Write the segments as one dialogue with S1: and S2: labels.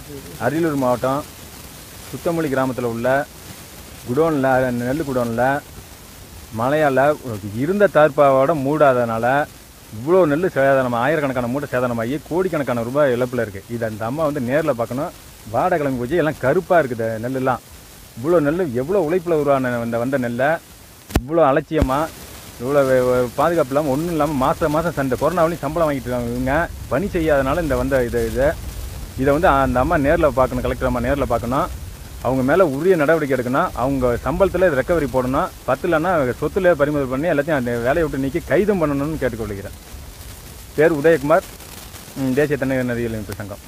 S1: அரியலூர் மாவட்டம் சுத்தமொழி கிராமத்தில் உள்ள குடோனில் நெல் குடோனில் மழையால் இருந்த தார்ப்பாவோட மூடாதனால இவ்வளோ நெல் சேதனம் ஆயிரக்கணக்கான மூட்டை சேதனமாகி கோடிக்கணக்கான ரூபாய் இழப்பில் இருக்குது இது அந்த அம்மா வந்து நேரில் பார்க்கணும் வாடகை கிளம்பி போச்சு எல்லாம் கருப்பாக இருக்குது நெல்லெல்லாம் இவ்வளோ நெல் எவ்வளோ உழைப்பில் உருவான இந்த வந்த நெல்லை இவ்வளோ அலட்சியமாக இவ்வளோ பாதுகாப்பு இல்லாமல் ஒன்றும் இல்லாமல் மாதம் மாதம் சண்டை கொரோனாவிலையும் சம்பளம் வாங்கிட்டு இருக்காங்க இவங்க பணி செய்யாதனால இந்த வந்த இது இது இதை வந்து அந்த அம்மா நேரில் பார்க்கணும் கலெக்டர் அம்மா நேரில் பார்க்கணும் அவங்க மேலே உரிய நடவடிக்கை எடுக்கணும் அவங்க சம்பளத்தில் ரெக்கவரி போடணும் பத்து இல்லைன்னா சொத்துல பறிமுதல் பண்ணி எல்லாத்தையும் அந்த வேலையை விட்டு நீக்கி கைதும் பண்ணணும்னு கேட்டுக்கொள்கிறேன் பேர் உதயகுமார் ம், தேசிய தண்ணீர் நதிகள் இணைப்பு சங்கம்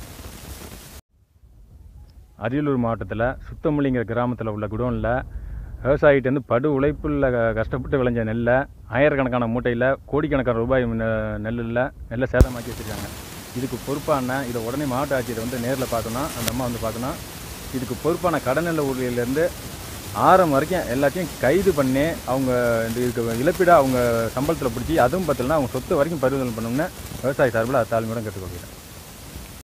S1: அரியலூர் மாவட்டத்தில் சுத்தமல்லிங்கிற கிராமத்தில் உள்ள குடோனில் விவசாயிகிட்ட வந்து படு உழைப்பில் க- கஷ்டப்பட்டு விளைஞ்ச நெல்லை ஆயிரக்கணக்கான மூட்டையில் கோடிக்கணக்கான ரூபாய் நெ- நெல்லில் நெல்லை சேதமாக்கி வச்சுருக்காங்க இதுக்கு பொறுப்பான இதை உடனே மாவட்ட ஆட்சியரை வந்து நேரில் பார்க்கணும் அந்த அம்மா வந்து பார்க்கணும் இதுக்கு பொறுப்பான கடநெல்ல ஊழியர்லேருந்து ஆரம் வரைக்கும் எல்லாத்தையும் கைது பண்ணி அவங்க இந்த இதுக்கு இழப்பீடாக அவங்க சம்பளத்தில் பிடிச்சி அதுவும் பத்தலைன்னா அவங்க சொத்து வரைக்கும் பறிமுதல் பண்ணணும்னு விவசாய சார்பில் தாழ்மையுடன் கேட்டுக்கொள்கிறேன்